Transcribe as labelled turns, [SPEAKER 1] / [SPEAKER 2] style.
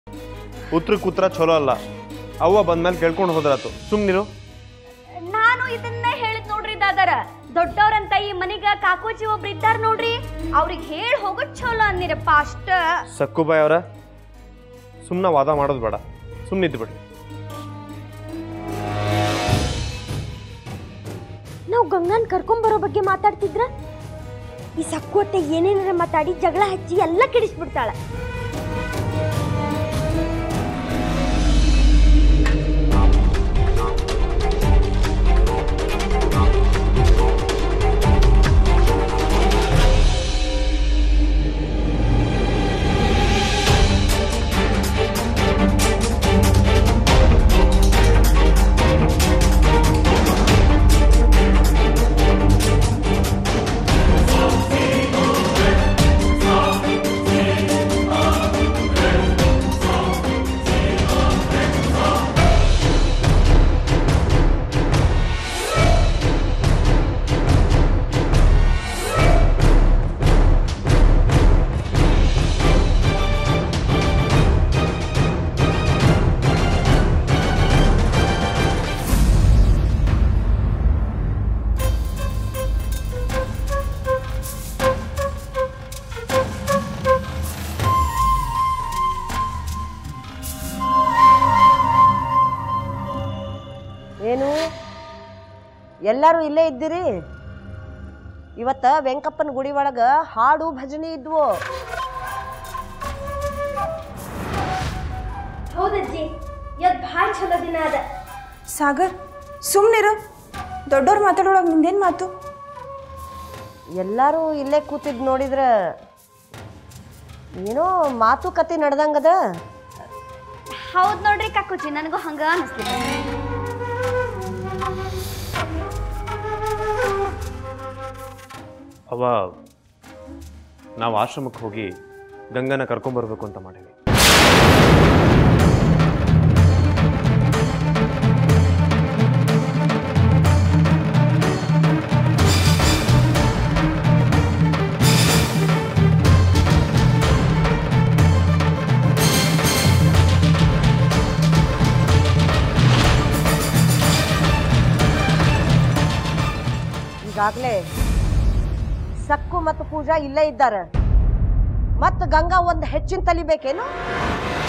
[SPEAKER 1] ಉತ್ರಕ್ಕೆ ಉತ್ತರ ಚಲೋ ಅಲ್ಲ ಅವ್ವ ಬಂದ್ಮೇಲೆ ಕೇಳ್ಕೊಂಡು ಹೋದ್ರಾತು ಸುಮ್ಮನಿರು
[SPEAKER 2] ನಾನು ಇದನ್ನ ಹೇಳಿದ್ ನೋಡ್ರಿ ದಾದರ ದೊಡ್ಡವ್ರಂತ ಈ ಮನಿಗ ಕಾಕೋಚಿ ಒಬ್ರು ಇದ್ದಾರ ನೋಡ್ರಿ ಅವ್ರಿಗೆ ಹೇಳಿ ಹೋಗೋದ್ ಚಲೋ ಅಂದಿರಪ್ಪ ಅಷ್ಟ
[SPEAKER 1] ಸಕ್ಕುಬಾಯ್ ಅವರ ಸುಮ್ಮನೆ ವಾದ ಮಾಡೋದು ಬೇಡ ಸುಮ್ಮನಿದ್ದು ಬಿಡ್ರಿ
[SPEAKER 3] ನಾವು ಗಂಗಾನ್ ಕರ್ಕೊಂಬರೋ ಬಗ್ಗೆ ಮಾತಾಡ್ತಿದ್ರ ಈ ಸಕ್ಕೋಟೆ ಏನೇನಾರ ಮಾತಾಡಿ ಜಗಳ ಹಚ್ಚಿ ಎಲ್ಲ ಕೆಡಿಸ್ಬಿಡ್ತಾಳೆ
[SPEAKER 4] ಏನು ಎಲ್ಲರೂ ಇಲ್ಲೇ ಇದ್ದೀರಿ ಇವತ್ತ ವೆಂಕಪ್ಪನ ಗುಡಿ ಒಳಗ ಹಾಡು ಭಜನೆ ಇದ್ವು
[SPEAKER 3] ಹೌದಜ್ಜಿ ಇವತ್ತು ಭಾಳ ಚಲೋ ದಿನ ಅದ
[SPEAKER 5] ಸಾಗರ್ ಸುಮ್ಮನಿರು ದೊಡ್ಡವ್ರು ಮಾತಾಡೋಳಗೆ ನಿಂದೇನು ಮಾತು
[SPEAKER 4] ಎಲ್ಲರೂ ಇಲ್ಲೇ ಕೂತಿದ್ ನೋಡಿದ್ರ ಏನೋ ಮಾತುಕತೆ ನಡೆದಂಗದ
[SPEAKER 2] ಹೌದ್ ನೋಡ್ರಿ ಕಾಕೋಚಿ ನನಗೂ ಹಂಗ ಅನಿಸ್ಲಿಲ್ಲ
[SPEAKER 1] ಅವ ನಾವು ಆಶ್ರಮಕ್ಕೆ ಹೋಗಿ ಗಂಗನ ಕರ್ಕೊಂಬರ್ಬೇಕು ಅಂತ ಮಾಡೀವಿ
[SPEAKER 4] ಈಗಾಗಲೇ ಸಕ್ಕು ಮತ್ತು ಪೂಜಾ ಇಲ್ಲೇ ಇದ್ದಾರೆ ಮತ್ತು ಗಂಗಾ ಒಂದು ಹೆಚ್ಚಿನ ತಲಿಬೇಕೇನು